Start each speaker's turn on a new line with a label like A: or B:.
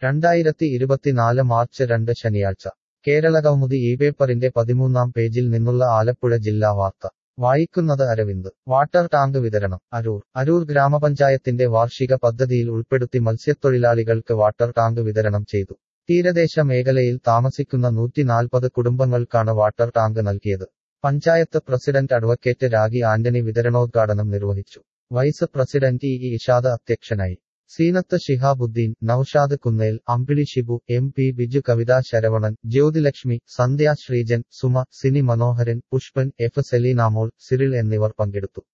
A: രണ്ടായിരത്തി ഇരുപത്തിനാല് മാർച്ച് രണ്ട് ശനിയാഴ്ച കേരള കൗമുദി ഈ പേപ്പറിന്റെ പതിമൂന്നാം പേജിൽ നിന്നുള്ള ആലപ്പുഴ ജില്ലാ വാർത്ത വായിക്കുന്നത് അരവിന്ദ് വാട്ടർ ടാങ്ക് വിതരണം അരൂർ അരൂർ ഗ്രാമപഞ്ചായത്തിന്റെ വാർഷിക പദ്ധതിയിൽ ഉൾപ്പെടുത്തി മത്സ്യത്തൊഴിലാളികൾക്ക് വാട്ടർ ടാങ്ക് വിതരണം ചെയ്തു തീരദേശ മേഖലയിൽ താമസിക്കുന്ന നൂറ്റിനാൽപ്പത് കുടുംബങ്ങൾക്കാണ് വാട്ടർ ടാങ്ക് നൽകിയത് പഞ്ചായത്ത് പ്രസിഡന്റ് അഡ്വക്കേറ്റ് രാഗി ആന്റണി വിതരണോദ്ഘാടനം നിർവഹിച്ചു വൈസ് പ്രസിഡന്റ് ഇ ഇഷാദ് അധ്യക്ഷനായി Seenath Shihabuddin Noushad Kunnel Ambili Shibu M P Biju Kavitha Saravanan Jyothilakshmi Sandhya Sreejan Suma Sini Manoharan Pushpan F Selinamol Cyril എന്നിവർ പങ്കെടുത്തു